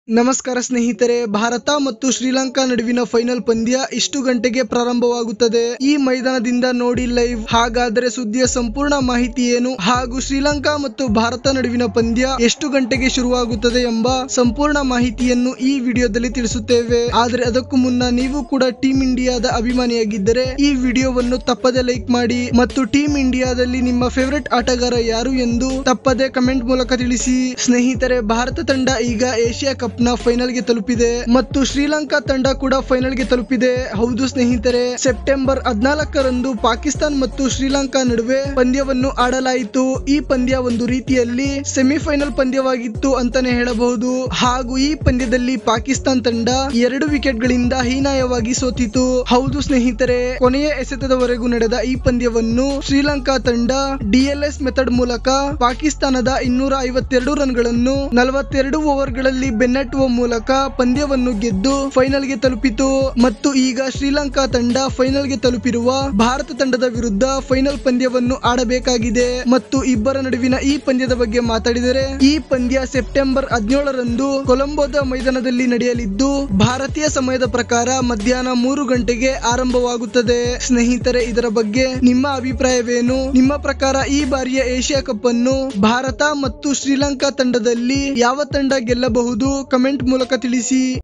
ನಮಸ್ಕಾರ ಸ್ನೇಹಿತರೆ ಭಾರತ ಮತ್ತು ಶ್ರೀಲಂಕಾ ನಡುವಿನ ಫೈನಲ್ ಪಂದ್ಯ ಇಷ್ಟು ಗಂಟೆಗೆ ಪ್ರಾರಂಭವಾಗುತ್ತದೆ ಈ ಮೈದಾನದಿಂದ ನೋಡಿ ಲೈವ್ ಹಾಗಾದರೆ ಸುದ್ದಿಯ ಸಂಪೂರ್ಣ ಮಾಹಿತಿ ಏನು ಹಾಗೂ ಶ್ರೀಲಂಕಾ ಮತ್ತು ಭಾರತ ನಡುವಿನ ಪಂದ್ಯ ಎಷ್ಟು ಗಂಟೆಗೆ ಶುರುವಾಗುತ್ತದೆ ಎಂಬ ಸಂಪೂರ್ಣ ಮಾಹಿತಿಯನ್ನು ಈ ವಿಡಿಯೋದಲ್ಲಿ ತಿಳಿಸುತ್ತೇವೆ ಆದರೆ ಅದಕ್ಕೂ ಮುನ್ನ ನೀವು ಕೂಡ ಟೀಂ ಇಂಡಿಯಾದ ಅಭಿಮಾನಿಯಾಗಿದ್ದರೆ ಈ ವಿಡಿಯೋವನ್ನು ತಪ್ಪದೆ ಲೈಕ್ ಮಾಡಿ ಮತ್ತು ಟೀಂ ಇಂಡಿಯಾದಲ್ಲಿ ನಿಮ್ಮ ಫೇವರೆಟ್ ಆಟಗಾರ ಯಾರು ಎಂದು ತಪ್ಪದೆ ಕಮೆಂಟ್ ಮೂಲಕ ತಿಳಿಸಿ ಸ್ನೇಹಿತರೆ ಭಾರತ ತಂಡ ಈಗ ಏಷ್ಯಾ ಕಪ್ ನ ಫೈನಲ್ ಗೆ ತಲುಪಿದೆ ಮತ್ತು ಶ್ರೀಲಂಕಾ ತಂಡ ಕೂಡ ಫೈನಲ್ ಗೆ ತಲುಪಿದೆ ಹೌದು ಸ್ನೇಹಿತರೆ ಸೆಪ್ಟೆಂಬರ್ ಹದಿನಾಲ್ಕರಂದು ಪಾಕಿಸ್ತಾನ್ ಮತ್ತು ಶ್ರೀಲಂಕಾ ನಡುವೆ ಪಂದ್ಯವನ್ನು ಆಡಲಾಯಿತು ಈ ಪಂದ್ಯ ಒಂದು ರೀತಿಯಲ್ಲಿ ಸೆಮಿಫೈನಲ್ ಪಂದ್ಯವಾಗಿತ್ತು ಅಂತಾನೆ ಹೇಳಬಹುದು ಹಾಗೂ ಈ ಪಂದ್ಯದಲ್ಲಿ ಪಾಕಿಸ್ತಾನ್ ತಂಡ ಎರಡು ವಿಕೆಟ್ ಗಳಿಂದ ಹೀನಾಯವಾಗಿ ಸೋತಿತು ಹೌದು ಸ್ನೇಹಿತರೆ ಕೊನೆಯ ಎಸೆತದವರೆಗೂ ನಡೆದ ಈ ಪಂದ್ಯವನ್ನು ಶ್ರೀಲಂಕಾ ತಂಡ ಡಿಎಲ್ಎಸ್ ಮೆಥಡ್ ಮೂಲಕ ಪಾಕಿಸ್ತಾನದ ಇನ್ನೂರ ಐವತ್ತೆರಡು ರನ್ಗಳನ್ನು ನಲವತ್ತೆರಡು ಓವರ್ಗಳಲ್ಲಿ ಬೆನ್ನಟ್ಟುವ ಮೂಲಕ ಪಂದ್ಯವನ್ನು ಗೆದ್ದು ಫೈನಲ್ ಗೆ ತಲುಪಿತು ಮತ್ತು ಈಗ ಶ್ರೀಲಂಕಾ ತಂಡ ಫೈನಲ್ ಗೆ ತಲುಪಿರುವ ಭಾರತ ತಂಡದ ವಿರುದ್ಧ ಫೈನಲ್ ಪಂದ್ಯವನ್ನು ಆಡಬೇಕಾಗಿದೆ ಮತ್ತು ಇಬ್ಬರ ನಡುವಿನ ಈ ಪಂದ್ಯದ ಬಗ್ಗೆ ಮಾತಾಡಿದರೆ ಈ ಪಂದ್ಯ ಸೆಪ್ಟೆಂಬರ್ ಹದಿನೇಳರಂದು ಕೊಲಂಬೋದ ಮೈದಾನದಲ್ಲಿ ನಡೆಯಲಿದ್ದು ಭಾರತೀಯ ಸಮಯದ ಪ್ರಕಾರ ಮಧ್ಯಾಹ್ನ ಮೂರು ಗಂಟೆಗೆ ಆರಂಭವಾಗುತ್ತದೆ ಸ್ನೇಹಿತರೆ ಇದರ ಬಗ್ಗೆ ನಿಮ್ಮ ಅಭಿಪ್ರಾಯವೇನು ನಿಮ್ಮ ಪ್ರಕಾರ ಈ ಬಾರಿಯ ಏಷ್ಯಾ ಕಪ್ ಅನ್ನು ಭಾರತ ಮತ್ತು ಶ್ರೀಲಂಕಾ ತಂಡದಲ್ಲಿ ಯಾವ ತಂಡ ಗೆಲ್ಲಬಹುದು ಕಮೆಂಟ್ ಮೂಲಕ ತಿಳಿಸಿ